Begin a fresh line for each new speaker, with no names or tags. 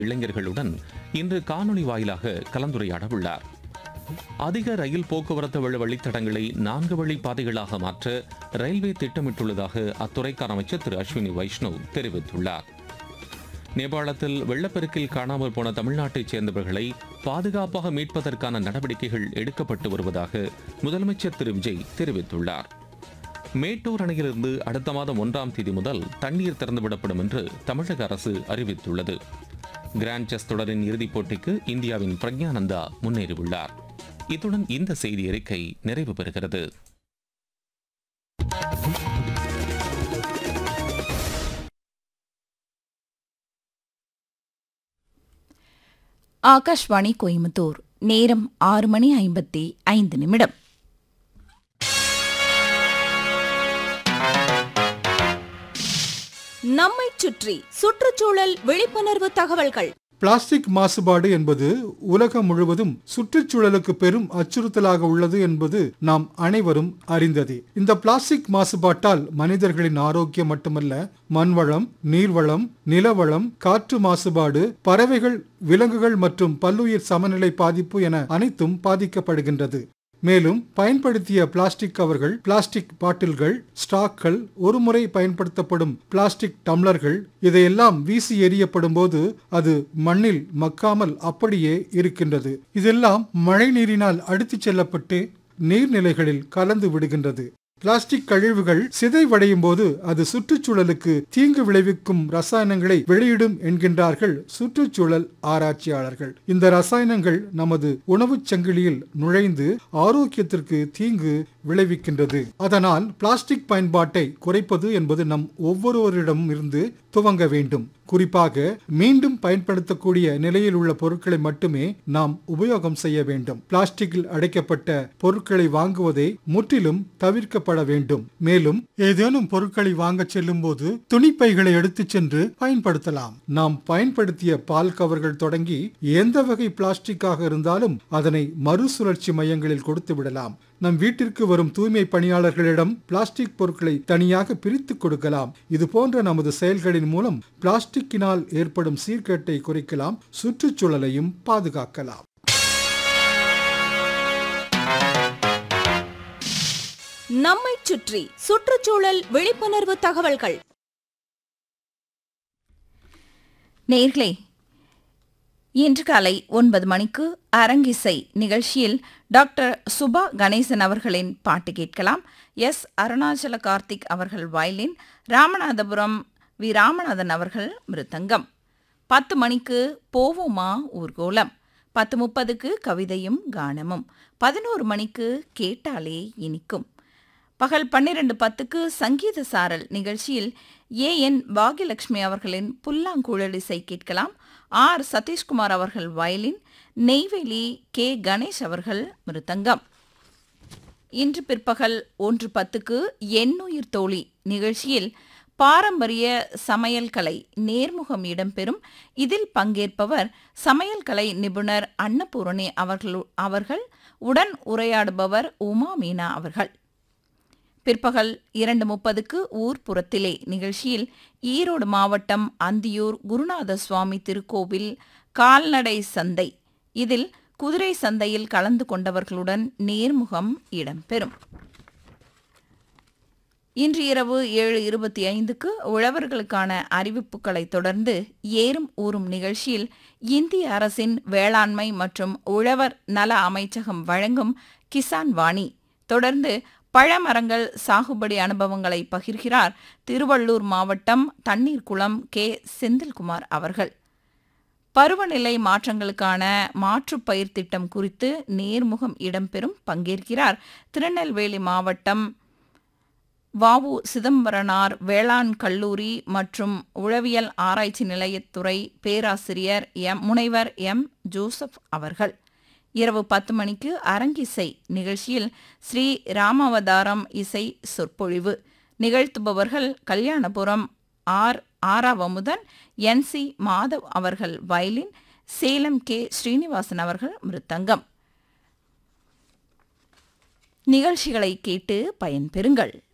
இளைஞர்களுடன் இன்று காணொலி வாயிலாக கலந்துரையாட உள்ளார் அதிக ரயில் போக்குவரத்து வழி வழித்தடங்களை நான்கு வழி பாதைகளாக மாற்ற ரயில்வே திட்டமிட்டுள்ளதாக அத்துறைக்கான அமைச்சர் திரு அஸ்வினி வைஷ்ணவ் தெரிவித்துள்ளார் நேபாளத்தில் வெள்ளப்பெருக்கில் காணாமல் போன தமிழ்நாட்டைச் சேர்ந்தவர்களை பாதுகாப்பாக மீட்பதற்கான நடவடிக்கைகள் எடுக்கப்பட்டு வருவதாக முதலமைச்சர் திரு விஜய் தெரிவித்துள்ளார் மேட்டூர் அணையிலிருந்து அடுத்த மாதம் ஒன்றாம் தேதி முதல் தண்ணீர் திறந்துவிடப்படும் என்று தமிழக அரசு அறிவித்துள்ளது கிராண்ட் செஸ் தொடரின் இறுதிப் போட்டிக்கு இந்தியாவின் பிரக்ஞானந்தா முன்னேறியுள்ளார் இத்துடன் இந்த செய்தி அறிக்கை நிறைவு பெறுகிறது
ஆகாஷ்வாணி கோயம்புத்தூர் நேரம் ஆறு மணி ஐம்பத்தி ஐந்து நிமிடம் நம்மைச் சுற்றி சுற்றுச்சூழல் விழிப்புணர்வு தகவல்கள்
பிளாஸ்டிக் மாசுபாடு என்பது உலகம் முழுவதும் சுற்றுச்சூழலுக்கு பெரும் அச்சுறுத்தலாக உள்ளது என்பது நாம் அனைவரும் அறிந்ததே இந்த பிளாஸ்டிக் மாசுபாட்டால் மனிதர்களின் ஆரோக்கியம் மட்டுமல்ல மண்வளம் நீர்வளம் நிலவளம் காற்று மாசுபாடு பறவைகள் விலங்குகள் மற்றும் பல்லுயிர் சமநிலை பாதிப்பு என அனைத்தும் பாதிக்கப்படுகின்றது மேலும் பயன்படுத்திய பிளாஸ்டிக் கவர்கள் பிளாஸ்டிக் பாட்டில்கள் ஸ்டாக்கள் ஒருமுறை பயன்படுத்தப்படும் பிளாஸ்டிக் டம்ளர்கள் இதையெல்லாம் வீசி எறியப்படும் போது அது மண்ணில் மக்காமல் அப்படியே இருக்கின்றது இதெல்லாம் மழை நீரினால் அடித்துச் செல்லப்பட்டு நீர்நிலைகளில் கலந்து விடுகின்றது பிளாஸ்டிக் கழிவுகள் சிதைவடையும் போது அது சுற்றுச்சூழலுக்கு தீங்கு விளைவிக்கும் ரசாயனங்களை வெளியிடும் என்கின்றார்கள் சுற்றுச்சூழல் ஆராய்ச்சியாளர்கள் இந்த ரசாயனங்கள் நமது உணவுச் சங்கிலியில் நுழைந்து ஆரோக்கியத்திற்கு தீங்கு விளைவிக்கின்றது அதனால் பிளாஸ்டிக் பயன்பாட்டை குறைப்பது என்பது நம் ஒவ்வொருவரிடமும் இருந்து துவங்க வேண்டும் குறிப்பாக மீண்டும் பயன்படுத்தக்கூடிய நிலையில் உள்ள பொருட்களை மட்டுமே நாம் உபயோகம் செய்ய வேண்டும் பிளாஸ்டிக்கில் அடைக்கப்பட்ட பொருட்களை வாங்குவதை முற்றிலும் தவிர்க்கப்பட வேண்டும் மேலும் ஏதேனும் பொருட்களை வாங்க செல்லும் போது துணிப்பைகளை எடுத்துச் சென்று பயன்படுத்தலாம் நாம் பயன்படுத்திய பால் கவர்கள் தொடங்கி எந்த வகை பிளாஸ்டிக்காக இருந்தாலும் அதனை மறுசுழற்சி மையங்களில் கொடுத்து விடலாம் நம் வீட்டிற்கு வரும் தூய்மை பணியாளர்களிடம் பிளாஸ்டிக் பொருட்களை தனியாக பிரித்து கொடுக்கலாம் இது போன்ற நமது செயல்களின் மூலம் பிளாஸ்டிக்கினால் ஏற்படும் சீர்கேட்டை குறைக்கலாம் சுற்றுச்சூழலையும் பாதுகாக்கலாம்
நம்மைச் சுற்றி சுற்றுச்சூழல் விழிப்புணர்வு தகவல்கள் நேர்களே இன்று காலை ஒன்பது மணிக்கு அரங்கிசை நிகழ்ச்சியில் டாக்டர் சுபா கணேசன் அவர்களின் பாட்டு கேட்கலாம் எஸ் அருணாச்சல கார்த்திக் அவர்கள் வயலின் ராமநாதபுரம் வி ராமநாதன் அவர்கள் மிருதங்கம் பத்து மணிக்கு போவோமா ஊர்கோலம் பத்து முப்பதுக்கு கவிதையும் கானமும் பதினோரு மணிக்கு கேட்டாலே இனிக்கும் பகல் பன்னிரண்டு பத்துக்கு சங்கீத சாரல் நிகழ்ச்சியில் ஏ என் பாகியலட்சுமி அவர்களின் புல்லாங்குழல் இசை கேட்கலாம் ஆர் சதீஷ்குமார் அவர்கள் வயலின் நெய்வேலி கே கணேஷ் அவர்கள் மிருதங்கம் இன்று பிற்பகல் ஒன்று பத்துக்கு எண்ணுயிர் தோழி நிகழ்ச்சியில் பாரம்பரிய சமையல் கலை நேர்முகம் இடம்பெறும் இதில் பங்கேற்பவர் சமையல் கலை நிபுணர் அன்னபூரணி அவர்கள் அவர்கள் உடன் உரையாடுபவர் உமா மீனா அவர்கள் பிற்பகல் இரண்டு முப்பதுக்கு ஊர்ப்புறத்திலே நிகழ்ச்சியில் ஈரோடு மாவட்டம் அந்தியூர் குருநாத சுவாமி திருக்கோவில் கால்நடை சந்தை இதில் குதிரை சந்தையில் கலந்து கொண்டவர்களுடன் நேர்முகம் இடம்பெறும் இன்று இரவு ஏழு இருபத்தி ஐந்துக்கு உழவர்களுக்கான அறிவிப்புகளை தொடர்ந்து ஏறும் ஊறும் நிகழ்ச்சியில் இந்திய அரசின் வேளாண்மை மற்றும் உழவர் நல அமைச்சகம் வழங்கும் கிசான் வாணி தொடர்ந்து பழமரங்கள் சாகுபடி அனுபவங்களை பகிர்கிறார் திருவள்ளூர் மாவட்டம் தண்ணீர்குளம் கே செந்தில்குமார் அவர்கள் பருவநிலை மாற்றங்களுக்கான மாற்றுப் பயிர் திட்டம் குறித்து நேர்முகம் இடம்பெறும் பங்கேற்கிறார் திருநெல்வேலி மாவட்டம் வாவு சிதம்பரனார் வேளாண் கல்லூரி மற்றும் உழவியல் ஆராய்ச்சி நிலையத்துறை பேராசிரியர் எம் முனைவர் எம் ஜோசப் அவர்கள் இரவு பத்து மணிக்கு அரங்கிசை நிகழ்ச்சியில் ஸ்ரீ ராமாவதாரம் இசை சொற்பொழிவு நிகழ்த்துபவர்கள் Kalyanapuram R Aravamudhan N C Madhav அவர்கள் வயலின் சேலம் கே ஸ்ரீனிவாசன் அவர்கள் மிருத்தங்கம் நிகழ்ச்சிகளை கேட்டு பயன்பெறுங்கள்